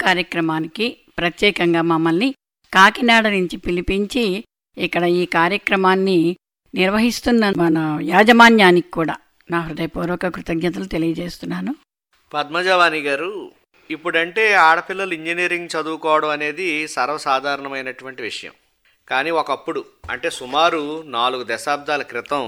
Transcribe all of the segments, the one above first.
కార్యక్రమానికి ప్రత్యేకంగా మమ్మల్ని కాకినాడ నుంచి పిలిపించి ఇక్కడ ఈ కార్యక్రమాన్ని నిర్వహిస్తున్న మన యాజమాన్యానికి కూడా నా హృదయపూర్వక కృతజ్ఞతలు తెలియజేస్తున్నాను పద్మజవాణి గారు ఇప్పుడంటే ఆడపిల్లలు ఇంజనీరింగ్ చదువుకోవడం అనేది సర్వసాధారణమైనటువంటి విషయం కానీ ఒకప్పుడు అంటే సుమారు నాలుగు దశాబ్దాల క్రితం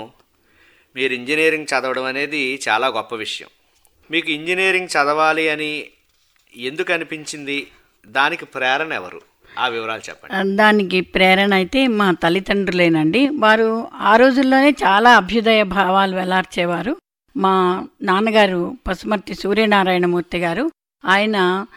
మీరు ఇంజనీరింగ్ చదవడం అనేది చాలా గొప్ప విషయం మీకు ఇంజనీరింగ్ చదవాలి అని ఎందుకు అనిపించింది దానికి ప్రేరణ ఎవరు ఆ వివరాలు చెప్పండి దానికి ప్రేరణ అయితే మా తల్లిదండ్రులేనండి వారు ఆ రోజుల్లోనే చాలా అభ్యుదయ భావాలు వెలార్చేవారు మా నాన్నగారు పసుమర్తి సూర్యనారాయణమూర్తి గారు ఆయన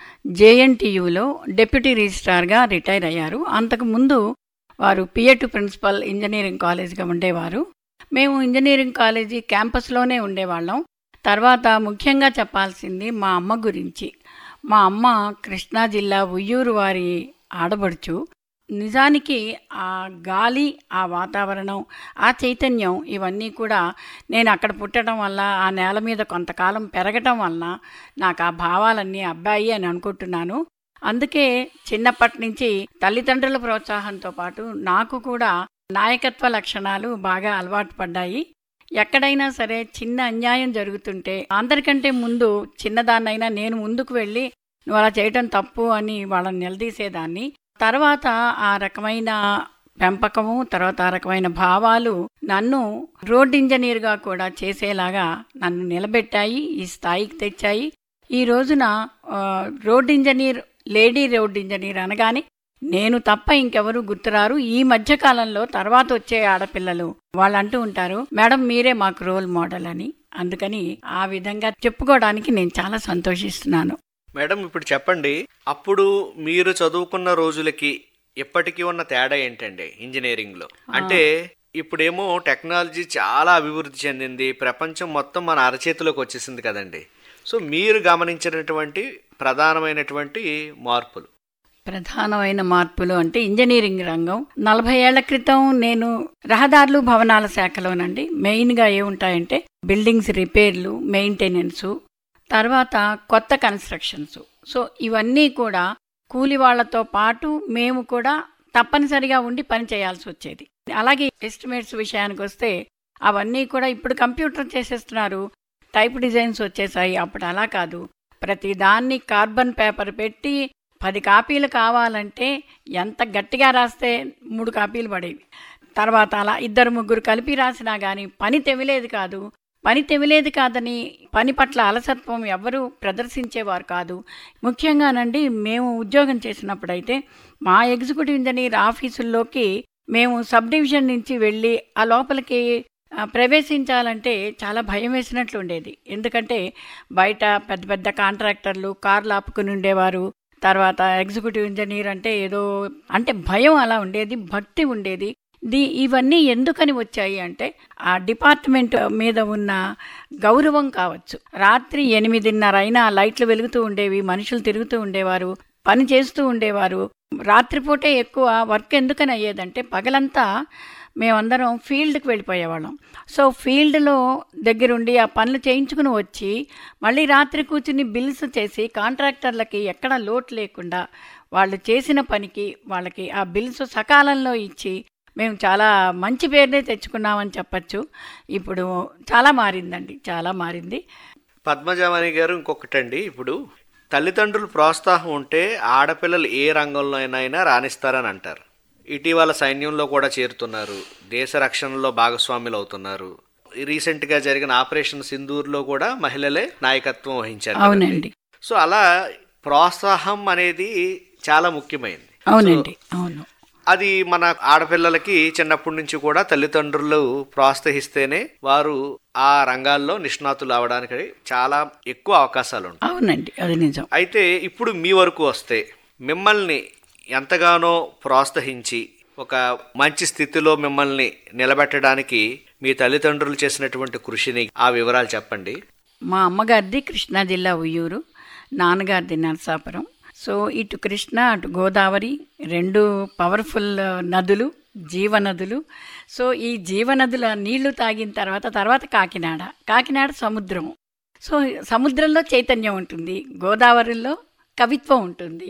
జేఎన్టీయులో డెప్యూటీ రిజిస్ట్రార్గా రిటైర్ అయ్యారు అంతకు ముందు వారు పిఎటు ప్రిన్సిపల్ ఇంజనీరింగ్ కాలేజ్గా ఉండేవారు మేము ఇంజనీరింగ్ కాలేజీ క్యాంపస్లోనే ఉండేవాళ్ళం తర్వాత ముఖ్యంగా చెప్పాల్సింది మా అమ్మ గురించి మా అమ్మ కృష్ణా జిల్లా ఉయ్యూరు వారి ఆడబడుచు నిజానికి ఆ గాలి ఆ వాతావరణం ఆ చైతన్యం ఇవన్నీ కూడా నేను అక్కడ పుట్టడం వల్ల ఆ నేల మీద కొంతకాలం పెరగటం వలన నాకు ఆ భావాలన్నీ అబ్బాయి అని అనుకుంటున్నాను అందుకే చిన్నప్పటి నుంచి తల్లిదండ్రుల ప్రోత్సాహంతో పాటు నాకు కూడా నాయకత్వ లక్షణాలు బాగా అలవాటు పడ్డాయి ఎక్కడైనా సరే చిన్న అన్యాయం జరుగుతుంటే అందరికంటే ముందు చిన్నదాన్నైనా నేను ముందుకు వెళ్ళి నువ్వు అలా చేయటం తప్పు అని వాళ్ళని నిలదీసేదాన్ని తర్వాత ఆ రకమైన పెంపకము తర్వాత ఆ రకమైన భావాలు నన్ను రోడ్ ఇంజనీర్గా కూడా చేసేలాగా నన్ను నిలబెట్టాయి ఈ స్థాయికి తెచ్చాయి ఈ రోజున ఆ, road engineer lady road engineer అనగానే నేను తప్ప ఇంకెవరు గుర్తురారు ఈ మధ్య కాలంలో తర్వాత వచ్చే ఆడపిల్లలు వాళ్ళు అంటూ ఉంటారు మేడం మీరే మాకు రోల్ మోడల్ అని అందుకని ఆ విధంగా చెప్పుకోవడానికి నేను చాలా సంతోషిస్తున్నాను మేడం ఇప్పుడు చెప్పండి అప్పుడు మీరు చదువుకున్న రోజులకి ఇప్పటికీ ఉన్న తేడా ఏంటండి ఇంజనీరింగ్లో అంటే ఇప్పుడేమో టెక్నాలజీ చాలా అభివృద్ధి చెందింది ప్రపంచం మొత్తం మన అరచేతిలోకి వచ్చేసింది కదండి సో మీరు గమనించినటువంటి ప్రధానమైనటువంటి మార్పులు ప్రధానమైన మార్పులు అంటే ఇంజనీరింగ్ రంగం నలభై ఏళ్ల క్రితం నేను రహదారులు భవనాల శాఖలోనండి మెయిన్గా ఏముంటాయంటే బిల్డింగ్స్ రిపేర్లు మెయింటెనెన్సు తర్వాత కొత్త కన్స్ట్రక్షన్స్ సో ఇవన్నీ కూడా కూలి వాళ్ళతో పాటు మేము కూడా తప్పనిసరిగా ఉండి పని చేయాల్సి వచ్చేది అలాగే ఎస్టిమేట్స్ విషయానికి వస్తే అవన్నీ కూడా ఇప్పుడు కంప్యూటర్ చేసేస్తున్నారు టైప్ డిజైన్స్ వచ్చేసాయి అప్పుడు అలా కాదు ప్రతి దాన్ని కార్బన్ పేపర్ పెట్టి పది కాపీలు కావాలంటే ఎంత గట్టిగా రాస్తే మూడు కాపీలు పడేవి తర్వాత అలా ఇద్దరు ముగ్గురు కలిపి రాసినా కానీ పని తెవిలేదు కాదు పని తెవిలేదు కాదని పని పట్ల అలసత్వం ఎవ్వరూ ప్రదర్శించేవారు కాదు ముఖ్యంగానండి మేము ఉద్యోగం చేసినప్పుడైతే మా ఎగ్జిక్యూటివ్ ఇంజనీర్ ఆఫీసుల్లోకి మేము సబ్ డివిజన్ నుంచి వెళ్ళి ఆ లోపలికి ఆ, ప్రవేశించాలంటే చాలా భయం వేసినట్లు ఉండేది ఎందుకంటే బయట పెద్ద పెద్ద కాంట్రాక్టర్లు కార్లు ఆపుకుని ఉండేవారు తర్వాత ఎగ్జిక్యూటివ్ ఇంజనీర్ అంటే ఏదో అంటే భయం అలా ఉండేది భక్తి ఉండేది ది ఇవన్నీ ఎందుకని వచ్చాయి అంటే ఆ డిపార్ట్మెంట్ మీద ఉన్న గౌరవం కావచ్చు రాత్రి ఎనిమిదిన్నర అయినా లైట్లు వెలుగుతూ ఉండేవి మనుషులు తిరుగుతూ ఉండేవారు పని చేస్తూ ఉండేవారు రాత్రిపూటే ఎక్కువ వర్క్ ఎందుకని అయ్యేదంటే పగలంతా మేమందరం ఫీల్డ్కి వెళ్ళిపోయేవాళ్ళం సో ఫీల్డ్లో దగ్గరుండి ఆ పనులు చేయించుకుని వచ్చి మళ్ళీ రాత్రి కూర్చుని బిల్స్ చేసి కాంట్రాక్టర్లకి ఎక్కడ లోటు లేకుండా వాళ్ళు చేసిన పనికి వాళ్ళకి ఆ బిల్స్ సకాలంలో ఇచ్చి మేము చాలా మంచి పేరునే తెచ్చుకున్నామని చెప్పచ్చు ఇప్పుడు చాలా మారిందండి చాలా మారింది పద్మజామణి గారు ఇంకొకటండి ఇప్పుడు తల్లిదండ్రులు ప్రోత్సాహం ఉంటే ఆడపిల్లలు ఏ రంగంలోనైనా రాణిస్తారని అంటారు ఇటీవల సైన్యంలో కూడా చేరుతున్నారు దేశ రక్షణలో భాగస్వాములు అవుతున్నారు రీసెంట్గా జరిగిన ఆపరేషన్ సింధూర్లో కూడా మహిళలే నాయకత్వం వహించారు కదండి. అవునండి సో అలా ప్రోత్సాహం అనేది చాలా ముఖ్యమైనది అవునండి అవును అది మన ఆడపిల్లలకి చిన్నప్పటి నుంచి కూడా తల్లిదండ్రులు ప్రోత్సహిస్తేనే వారు ఆ రంగాల్లో నిష్ణాతులు అవడానికి చాలా ఎక్కువ అవకాశాలు ఉంటాయి అవునండి అది నిజం అయితే ఇప్పుడు మీ వరకు వస్తే మిమ్మల్ని ఎంతగానో ప్రోత్సహించి ఒక మంచి స్థితిలో మిమ్మల్ని నిలబెట్టడానికి మీ తల్లిదండ్రులు చేసినటువంటి కృషిని ఆ వివరాలు చెప్పండి మా అమ్మగారిది కృష్ణా జిల్లా ఉయ్యూరు నాన్నగారిది నరసాపురం సో ఇటు కృష్ణ అటు గోదావరి రెండు పవర్ఫుల్ నదులు జీవనదులు సో ఈ జీవనదుల నీళ్లు తాగిన తర్వాత తర్వాత కాకినాడ కాకినాడ సముద్రం సో సముద్రంలో చైతన్యం ఉంటుంది గోదావరిలో కవిత్వం ఉంటుంది